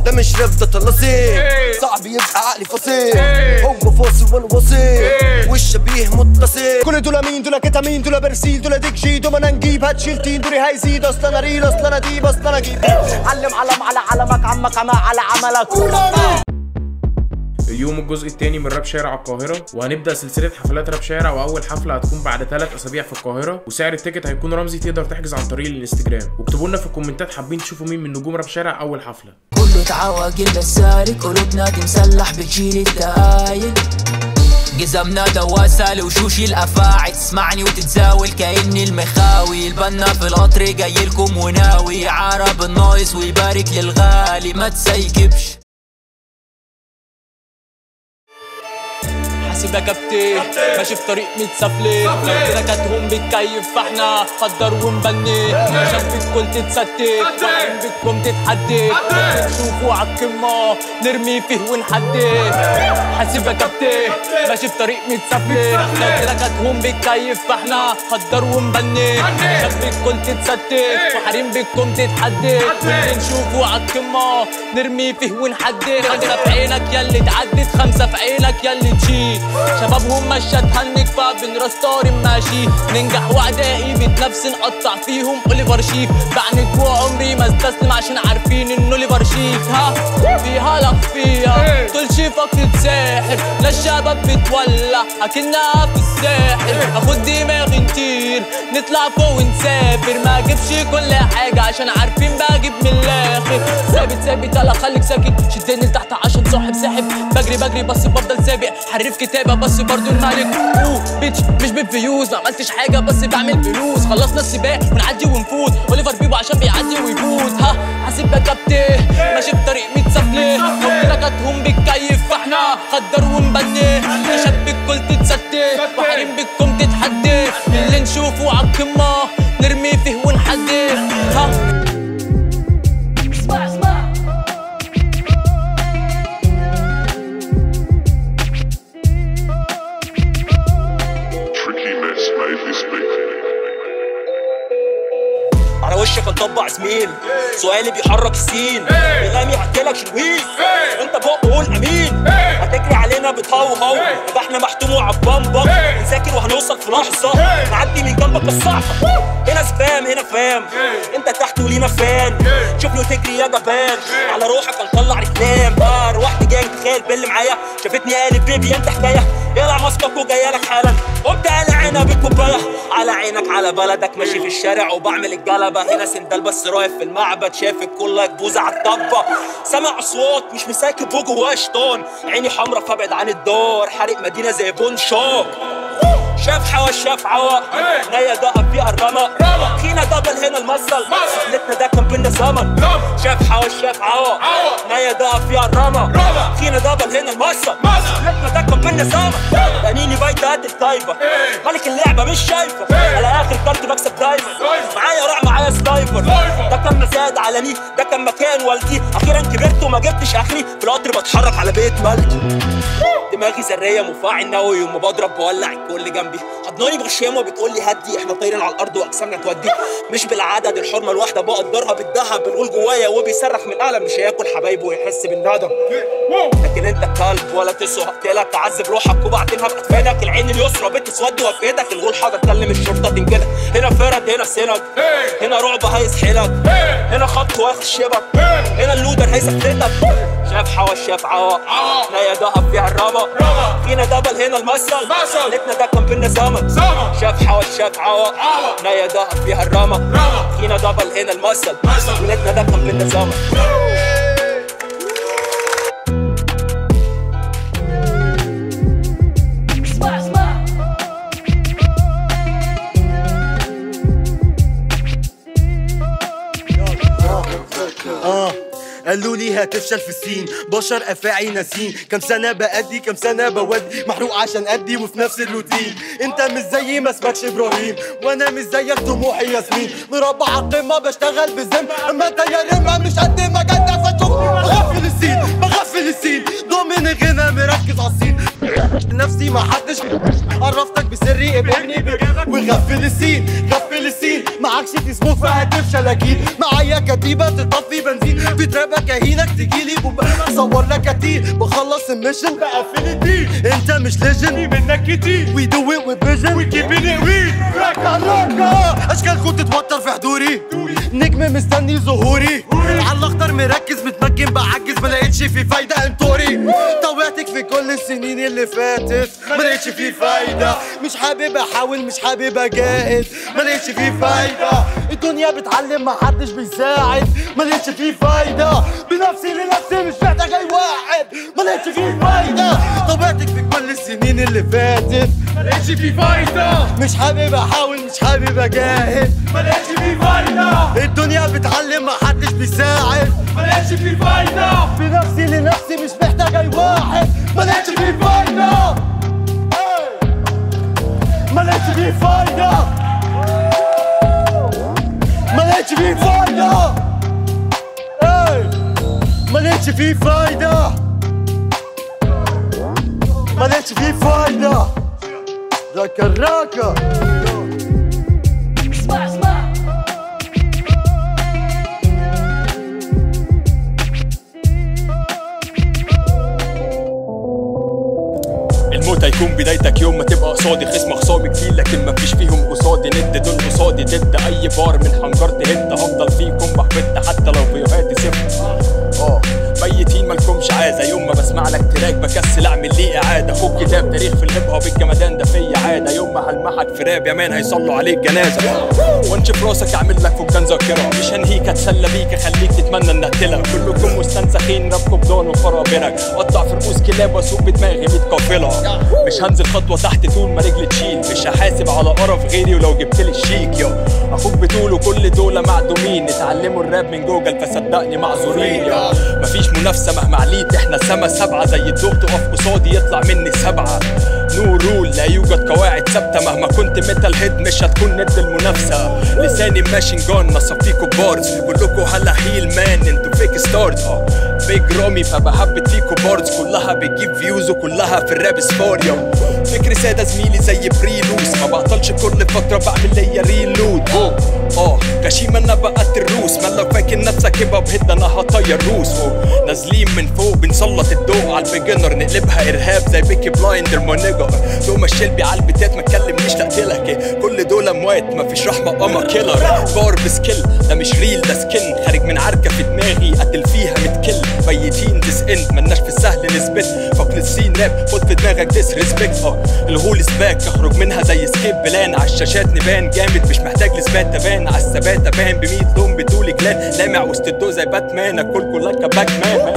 ده مش راب ده طلاسين صعب يبقى عقلي فصيل هو فاصل وانا واصل والشبيه متصل كل دول مين دول كتامين دول برسيل دول ديك جي دول انا نجيب هتشيل تين دول هيزيد اصل انا ريل اصل انا ديب اصل انا جيب علم علم على علمك عمك عمى على عملك يوم الجزء الثاني من راب شارع القاهرة وهنبدأ سلسلة حفلات راب شارع وأول حفلة هتكون بعد ثلاث أسابيع في القاهرة وسعر التيكت هيكون رمزي تقدر تحجز عن طريق الانستجرام واكتبوا لنا في الكومنتات حابين تشوفوا مين من نجوم راب شارع أول حفلة كله تعوج الا السالك قلوبنا دي مسلح بتشيل الدقايق جزمنا دواسة لوشوش الأفاعي تسمعني وتتزاول كأني المخاوي البنا في القطر جايلكم وناوي عرب الناقص ويبارك للغالي ما تسيكبش حاسب يا كابتن ماشي في طريق متسفلت لو كده كاتهم بتكيف فاحنا قدر ونبني شاب الكل تتستت وعين بتكم تتحدد نشوفوا عالقمة نرمي فيه ونحدد حاسب يا كابتن ماشي في طريق متسفلت لو كده كاتهم بتكيف فاحنا قدر ونبني شاب الكل تتستت وحريم بتكم تتحدد واللي نشوفوا عالقمة نرمي فيه ونحدد خمسة في عينك ياللي تعدد خمسة في عينك ياللي تشيل شبابهم مشى تهنج فبنراس طارم ماشي ننجح واعدائي بتنفس نقطع فيهم اوليفر شيف بعند جوع عمري ما استسلم عشان عارفين انه اوليفر شيف ها فيها لك فيها طول شيفك تتساحر لا الشباب بتولع اكنها في الساحل اخد دماغي نطير نطلع فوق ونسافر ما اجيبش كل حاجه عشان عارفين بجيب من الاخر ثابت ثابت يلا خليك ساكت شدني لتحت عشان صاحب ساحب بجري بجري بس بفضل سابق حرف كتابه بس برضو الملك اوه بيتش مش بالفيوز ما عملتش حاجه بس بعمل فلوس خلصنا السباق ونعدي ونفوت اوليفر بيبو عشان بيعدي ويفوت ها حاسب يا كابتن ماشي في طريق متسفلت لو كده كاتهم بتكيف فاحنا قدر ونبني شاب الكل تتستت وحريم بكم تتحدد اللي نشوفه عالقمه نرمي فيه ونحدد ها Trickiness made this beat. على وشك هنطبع زميل سؤالي بيحرك السين كلامي هحكيلك شويك انت بق قول امين هتجري علينا بتهوهو يبقى احنا محتوم عالبامبا نذاكر وهنوصل في لحظه نعدي من جنبك بس صعبه هنا سبام هنا فام انت تحت ولينا فان شوفني وتجري يا جبان على روحك هنطلع ركلام اه روحت جاي تخيل باللي معايا شافتني قالت بيبي انت حكايه يلا ماسكك وجايلك حالا قمت على عينها بالكوبايه على عينك على بلدك ماشي في الشارع وبعمل الجلبه هنا سندال بس رايح في المعبد شايف الكل يكبوز على الطبه سامع اصوات مش مساكب وجواه شيطان عيني حمرا فابعد عن الدار حارق مدينه زي بون شوك شاف حوا شاف عوا نيا دقب فيها الرمى خينا دبل هنا المصل سفلتنا ده كان بينا زمن شاف حوا شاف عوا نيا دقب فيها الرمى خينا دبل هنا المصل سفلتنا ده كان بينا زمن تانيني بايت هات الطيبه ملك اللعبه مش شايفه على اخر كارت بكسب دايما معايا رع معايا سنايبر ده كان مساعد عالمي ده كان مكان والدي اخيرا كبرت وما جبتش اخري في القطر بتحرك على بيت ملكي دماغي ذريه مفاعل نووي وما بضرب بولع الكل جنبي حضناني بغشامه وبتقول لي هدي احنا طايرين على الارض واجسامنا تودي مش بالعدد الحرمه الواحده بقدرها بالذهب بنقول جوايا وبيصرخ من الالم مش هياكل حبايبه ويحس بالندم لكن انت كلب ولا تسوى هقتلك تعذب روحك وبعدين هبقى ادفنك العين اليسرى بتسود وفي ايدك الغول حاضر كلم الشرطه تنجلك هنا فرد هنا سند هنا رعب هيسحلك هنا خط ويخشبك هنا اللودر هيسكتك شاف حوا شاف عوا نايا دهب فيها الرمى فينا دبل هنا المثل ليتنا ده كان بينا زمن شاف حوا شاف عوا نايا دهب فيها الرمى فينا دبل هنا المثل ليتنا ده كان بينا زمن اه قالوا لي هتفشل في السين بشر افاعي ناسين كم سنه بأدي كم سنه بودي محروق عشان ادي وفي نفس الروتين انت مش زيي ما اسمكش ابراهيم وانا مش زيك طموحي ياسمين مربع القمه بشتغل بالذم اما انت يا رمه مش قد ما جد اشوف بغفل السين بغفل السين ضامن الغنى مركز على السين نفسي ما حدش عرفتك بسري ابني وغفل السين غفل كل السين معكش تسموك فهتف شلاكين معايا كتيبة تطفي بنزين في ترابك اهينك تجيلي بصور لك كتير بخلص الميشن بقفل الدين انت مش ليجن منك كتير وي دو ات وذ فيجن وي كيب ات وي راكا راكا اشكالكم تتوتر في حضوري نجم مستني ظهوري على الاخضر مركز متمكن بعجز ما لقيتش في فايده انطوري طوعتك في كل السنين اللي فاتت ما لقيتش في فايده مش حابب احاول مش حابب اجاهد ما لقيتش في فايده الدنيا بتعلم ما حدش بيساعد ما لقيتش في فايده بنفسي لنفسي مش محتاج اي واحد ما لقيتش في فايده طوعتك في كل السنين اللي فاتت ما لقيتش في فايده مش حابب احاول مش حابب اجاهد ما لقيتش في فايده الدنيا بتعلم ما حدش بيساعد ما لقيتش في فايده بنفسي لنفسي مش محتاج اي واحد ما لقيتش في فايده إيه. ما لقيتش في فايده ما لقيتش في فايده إيه. ما لقيتش في فايده ما لقيتش في فايده ده كراكه الموت هيكون بدايتك يوم ما تبقى قصادي خصم خصامي كتير لكن مفيش فيهم قصادي ند دول قصادي ضد اي بار من حنجرة هد هفضل فيكم بحبت حتى لو فيوهاتي صفر اه ميتين مالكمش عازة يوم ما بسمع لك تراك بكسل اعمل ليه اعادة خد كتاب تاريخ في الهيب هوب الجمدان ده فيا عادة يوم ما هلمحك في راب يا مان هيصلوا عليك جنازة وانش في راسك اعمل لك فقدان ذاكرة مش هنهيك اتسلى بيك اخليك تتمنى ان اقتلك كلكم مستنسخين راب قبضان وخرابرك قطع في رؤوس كلاب واسوق بدماغي 100 قافلة مش هنزل خطوة تحت طول ما رجلي تشيل مش هحاسب على قرف غيري ولو جبت لي الشيك يا اخوك بتقول وكل دول معدومين اتعلموا الراب من جوجل فصدقني معذورين يا مفيش منافسة مهما عليت احنا سما سبعة زي الضوء تقف قصادي يطلع مني سبعة نو رول لا يوجد قواعد ثابتة مهما كنت ميتال هيد مش هتكون ند المنافسة لساني ماشين جون نصفيكوا بارز كلكوا هلا هيل مان انتوا فيك ستارز اه بيج رامي فبهبت فيكوا بارز كلها بتجيب فيوز وكلها في الراب سفاريا فكري سادة زميلي زي بريلوس ما بعطلش كل فترة بعمل ليا ريلود اه اه غشيمة انا بقت الروس ما لو فاكر نفسك هبة بهد انا هطير روس اه نازلين من فوق بنسلط الضوء على البيجنر نقلبها ارهاب زي بيكي بلايندر ما نيجر دوما الشلبي على البتات ما تكلمنيش لقتلك إيه. كل دول اموات ما فيش رحمة اما كيلر بار بسكيل ده مش ريل ده سكن خارج من عركة في دماغي قتل فيها متكل ميتين ديس اند ملناش في السهل نثبت فوق السين راب خد في دماغك ديس ريسبكت اه الهول سباك اخرج منها زي سكيب بلان على الشاشات نبان جامد مش محتاج لثبات تبان على الثبات ابان ب 100 لون بتقول جلان لامع وسط الضوء زي باتمان اكل كلك باك مان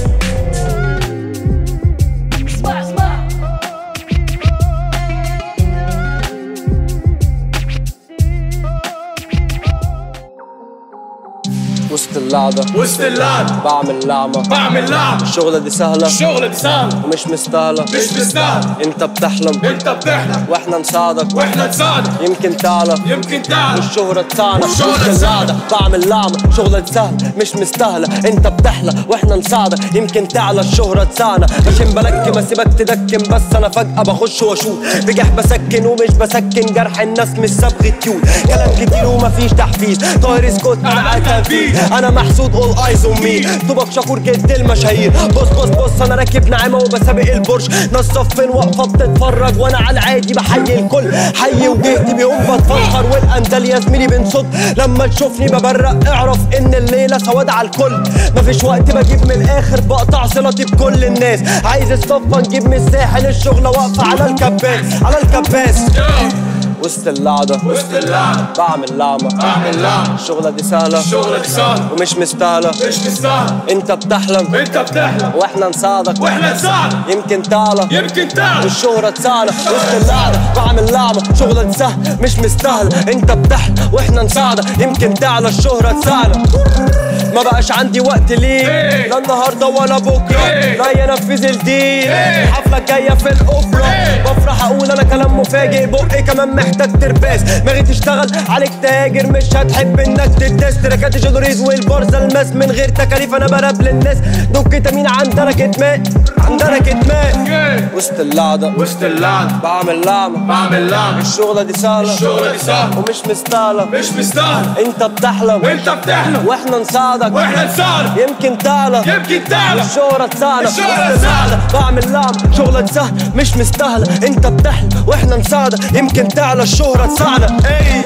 وسط اللعبة وسط اللعب بعمل لعمة بعمل لعب الشغلة دي سهلة الشغل دي سهل ومش مستاهلة مش مستاهل انت بتحلم انت بتحلم واحنا نساعدك واحنا نساعدك يمكن تعلى يمكن تعرف والشهرة تساعدك والشهرة وسط تساعدك. اللعبة بعمل لعمة شغلة دي سهلة مش مستاهلة انت بتحلى واحنا نساعدك يمكن تعلى الشهرة تساعنا عشان بلكم اسيبك تدكن بس انا فجأة بخش واشوط بجح بسكن ومش بسكن جرح الناس مش صبغة تيوت كلام كتير ومفيش تحفيز طاير اسكت انا قاعد تنفيذ انا محسود اول ايز اون مي طبق شكور جد المشاهير بص بص بص انا راكب نعمة وبسابق البرج ناس صفين واقفة بتتفرج وانا على العادي بحيي الكل حي وجهتي بيهم بتفخر والاندال يا زميلي بنصد لما تشوفني ببرق اعرف ان الليلة سواد على الكل مفيش وقت بجيب من الاخر بقطع صلتي بكل الناس عايز الصفة نجيب من الساحل الشغلة واقفة على الكباس على الكباس وسط اللعبة وسط اللعب بعمل لعمة بعمل لعب الشغلة دي سهلة الشغل دي سهل ومش مستاهلة مش مستاهل انت بتحلم انت بتحلم واحنا نساعدك واحنا نساعدك يمكن تعلى يمكن تعرف والشهرة تساعدك وسط اللعبة بعمل لعبة شغلة دي سهل مش مستاهلة انت بتحلم واحنا نساعدك يمكن تعلى الشهرة تساعدك ما بقاش عندي وقت ليك إيه. لا النهارده ولا بكره إيه. لا ينفذ الدين إيه. الحفله الجايه في الاوبرا إيه. بفرح اقول انا كلام مفاجئ بقي كمان محتاج محتاج ترباس دماغي تشتغل عليك تاجر مش هتحب انك تدس تراكات جدوريز والبارزة الماس من غير تكاليف انا براب للناس دوك تامين عندنا كتمان عندنا كتمان وسط اللعدة وسط اللعب بعمل لعمة بعمل لعب الشغلة دي سهلة الشغلة دي سهلة ومش مستاهلة مش مستاهل انت بتحلم وانت بتحلم واحنا نساعدك واحنا نساعدك يمكن تعلى يمكن تعلم الشهرة تساعدك الشهرة تساعدك. بعمل لعب شغلة سهل مش مستاهلة انت بتحلم واحنا نساعدك يمكن تعلى الشهرة تساعدك اي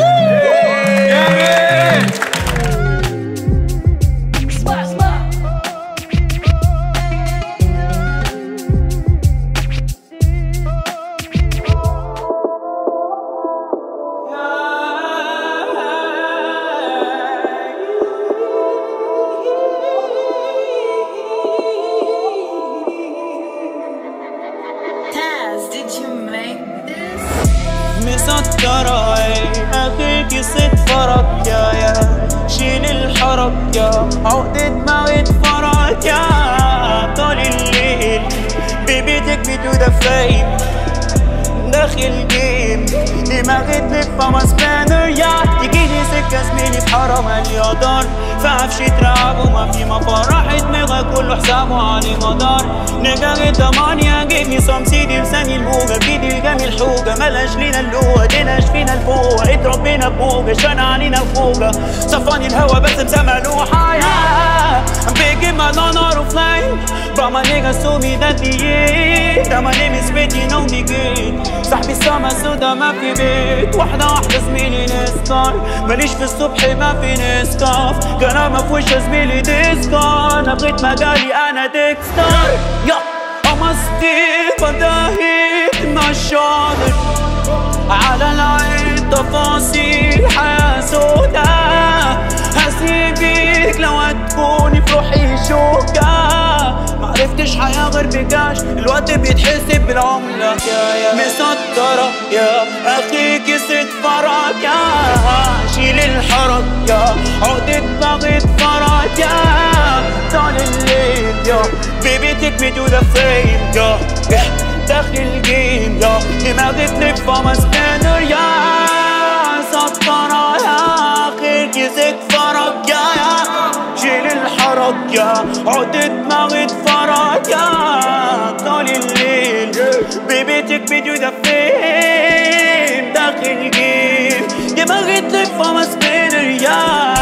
Taz, did you make this? مسطرة اي اخيك ست فرق يا يا شيل الحرك يا عقدة موت فرق يا طول الليل بيبي take me to the flame داخل جيم دماغي تلف اما سبانر يا تجيلي سكة زميلي بحرم اليدار فعفش ترعب وما في مفرح دماغك كله حسابه على مدار نجاغي تمانية جيب لي سام سيدي لساني الموجة بيدي الجميل حوجة ملاش لينا اللوة ديناش فينا الفوقة اتربينا بفوجة شان علينا الفوجة صفاني الهوا بس مسملوحة يا I'm picking my non out of flame But my niggas told me that the end That my name is Betty know me good صاحبي السما سودا ما في بيت واحدة واحدة زميلي نسكر ماليش في الصبح ما في نسكاف كلام ما في وش زميلي ديسكار انا بغيت مجالي انا ديكستر يا قمصتي بداهي مع الشاطر على العين تفاصيل حياة سودا هسيبك لو هتكوني في روحي شوكة معرفتش حياة غير بكاش الوقت بيتحسب بالعملة يا يا مسطرة يا أخيك ست فرج يا شيل الحرج يا عقدة دماغي اتفرج يا طال الليل يا بيبي تيك مي تو ذا فريم يا داخل جيم يا دماغي تلف اما سكانر يا سطرة يا اخيك يزيد فرج يا يا شيل الحرج يا عقدة دماغي اتفرج يا طال الليل بيبي تيك مي تو ذا فريم داخل جيم دماغي تلف اما سكانر يا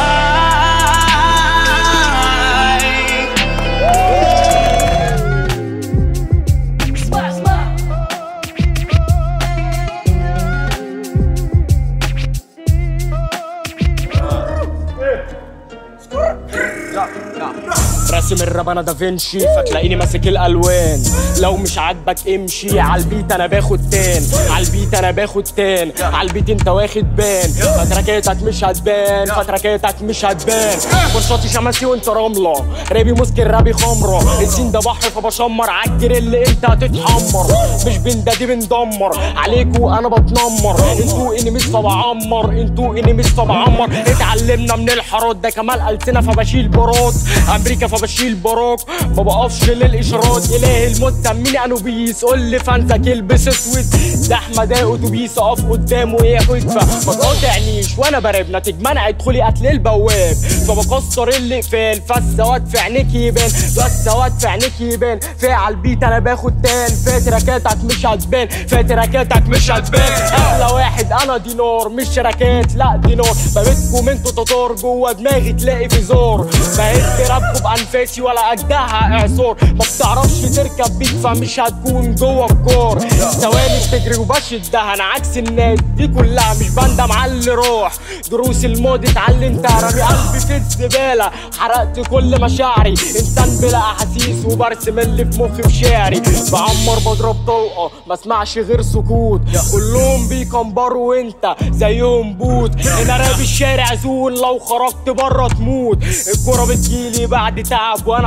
راسم الراب انا دافنشي فتلاقيني ماسك الالوان لو مش عاجبك امشي عالبيت انا باخد تان عالبيت انا باخد تان عالبيت انت واخد بان فتركاتك مش هتبان فتركاتك مش هتبان فرشاتي شمسي وانت رمله رابي مسكر رابي خمره الدين ده بحر فبشمر عالجريل انت هتتحمر مش بندادي بندمر عليكوا انا بتنمر انتوا انيميز فبعمر انتوا انيميز فبعمر اتعلمنا من الحارات ده كمال السنه فبشيل براد امريكا فبشيل باراك ما بقفش للاشارات اله الموت سميني انوبيس قول لي فانزك البس اسود ده احمد ده اتوبيس اقف قدامه ايه حسبه ما تقاطعنيش وانا براب نتيج منع ادخلي قتل البواب فبكسر الاقفال فالسواد في عينيك يبان فالسواد في عينيك يبان في على البيت انا باخد تان فاتركاتك مش هتبان فاتركاتك مش هتبان اغلى واحد انا دينار مش شركات لا دينار ببيتكم انتوا تتار جوه دماغي تلاقي في زور بقيت رابكم بانفاسي ولا اجدعها اعصار ما بتعرفش تركب بيك فمش هتكون جوه الكار ثواني بتجري وبشدها انا عكس الناس دي كلها مش بندم على اللي راح دروس الماضي اتعلمتها رامي قلبي في الزباله حرقت كل مشاعري انسان بلا احاسيس وبرسم اللي في مخي وشعري بعمر بضرب طلقه ما اسمعش غير سكوت كلهم بيكمبروا وانت زيهم بوت هنا راب الشارع زول لو خرجت بره تموت الكرة بتجيلي بعد تعب وانا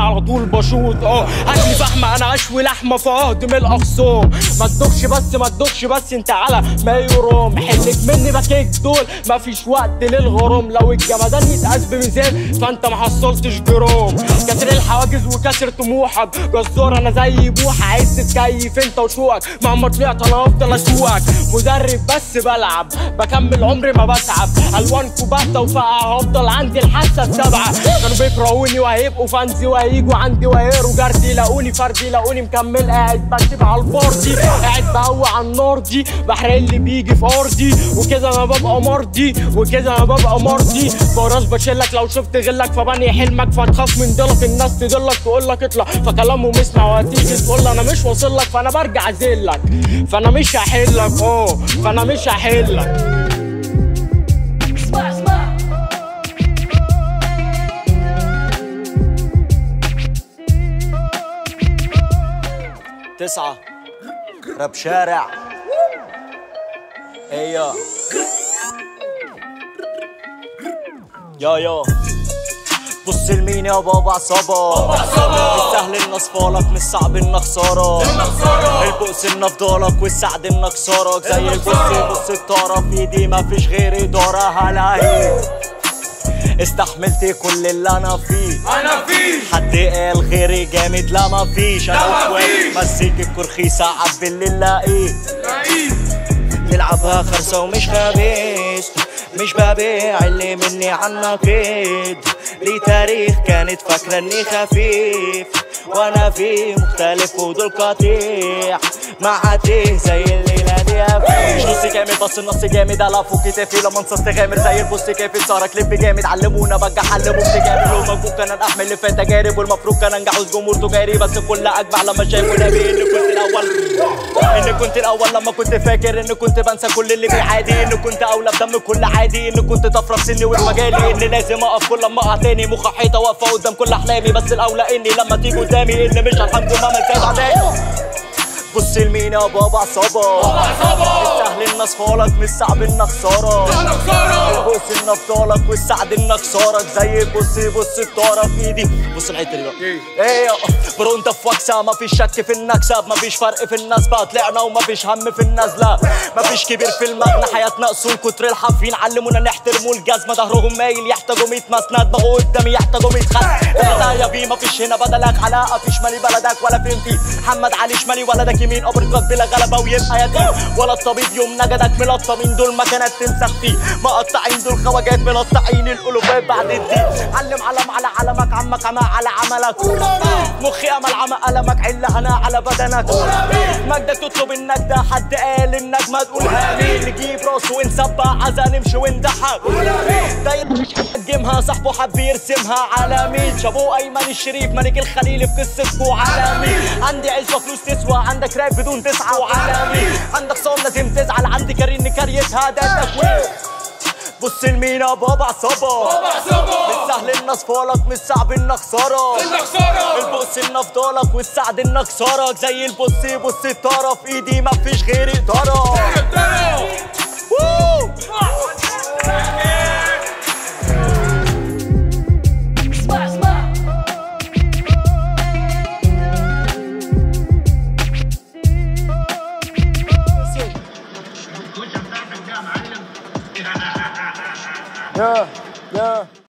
على طول بشوط اه هاتلي فحمه انا اشوي لحمه فاهضم الاخصام ما تدوخش بس ما تدوخش بس انت على ما يرام حلك مني باكيك دول مفيش وقت للغرام لو الجمدان يتقاس بميزان فانت ما حصلتش جرام كسر الحواجز وكسر طموحك جزار انا زي بوحه عايز تتكيف انت وشوقك مهما طلعت انا هفضل اسوقك مدرب بس بلعب بكمل عمري ما بتعب الوانكو باتا وفقع هفضل عندي الحاسه السابعه كانوا بيكرهوني وهيبقوا فانزي وهيجوا عندي وهيقروا جردي يلاقوني فردي يلاقوني مكمل قاعد بكتب على الفاضي قاعد بهوى على النار دي بحرق اللي بيجي في ارضي وكده انا ببقى مرضي وكده انا ببقى مرضي براس بشيلك لو شفت غلك فبني حلمك فتخاف من ضلك الناس تدلك تقول لك اطلع فكلامهم اسمع وهتيجي تقول انا مش واصل لك فانا برجع ازلك فانا مش هحلك اه فانا مش هحلك تسعة راب شارع ايوه يا يا بص لمين يا بابا عصابة مش سهل ان اصفالك مش صعب ان خسارة البؤس ان افضلك والسعد ان اكسرك زي البص بص الطرف ايدي مفيش غير ادارة هلاهي استحملت كل اللي انا فيه انا فيه حد قال غيري جامد لا مفيش لا انا مفيش. واقف مسك الكرخيسة عب بالليل لقيت نلعبها خرصة ومش خبيث مش ببيع اللي مني عنقيد لي تاريخ كانت فاكرة اني خفيف وانا فيه مختلف ودول قطيع مع تيه زي الليلة دي مش نص جامد بس النص جامد على فوق كتافي لما انصصت غامر زي البوست كافي صار كليب جامد علمونا بنجح علموا بتجارب لو موجود كان احمل اللي فات تجارب والمفروض كان انجح جمهور تجاري بس كل اجمع لما شايفونا بيه اني كنت الاول اني كنت الاول لما كنت فاكر اني كنت بنسى كل اللي بيعادي اني كنت اولى بدم كل عادي اني كنت طفره في سني ومجالي اني لازم اقف كل لما اقع تاني مخ حيطه واقفه قدام كل احلامي بس الاولى اني لما تيجي قدامي اني مش هلحمكم مهما زاد عداني بص لمين يا بابا عصابة مش سهل ان اصفالك مش صعب ان خسارة بص ان افضلك والسعد ان اكسرك زي بص بص الطاره في ايدي بص الحته دي بقى ايه برو انت في وكسه مفيش شك في المكسب مفيش فرق في النسبه طلعنا ومفيش هم في النزله مفيش كبير في المبنى حياتنا اصول كتر الحافين علمونا نحترموا الجزمه ظهرهم مايل يحتاجوا 100 مسند دماغه قدامي يحتاجوا 100 خد ده يا بيه مفيش هنا بدلك علاقه فيش مالي بلدك ولا فهمتي محمد علي شمالي ولدك يمين ابرقات بلا غلبه ويبقى يتيم ولا الطبيب يوم نجدك ملطمين دول مكانات تمسح فيه مقطعين دول خواجات ملطعين القلوبات بعد الدين علم علم على علمك عمك عمى على عملك مخي امل عمى قلمك عل انا على بدنك مجدك تطلب النجدة حد قال انك ما تقول امين نجيب راسه ونسبع عزا نمشي وندحك داير جيمها صاحبه حب يرسمها على مين شابوه ايمن الشريف ملك الخليل في قصتكو على مين عندي عزوه فلوس تسوى عندك راب بدون تسعة وعلى مين عندك صوم لازم تزعل عندي كارين نكريتها ده التكوين بص لمين يا بابا عصابة مش سهل ان اصفالك مش صعب ان اخسرك البص ان افضلك والسعد ان اكسرك زي البص بص الطرف ايدي مفيش غير اداره ووو. يا يا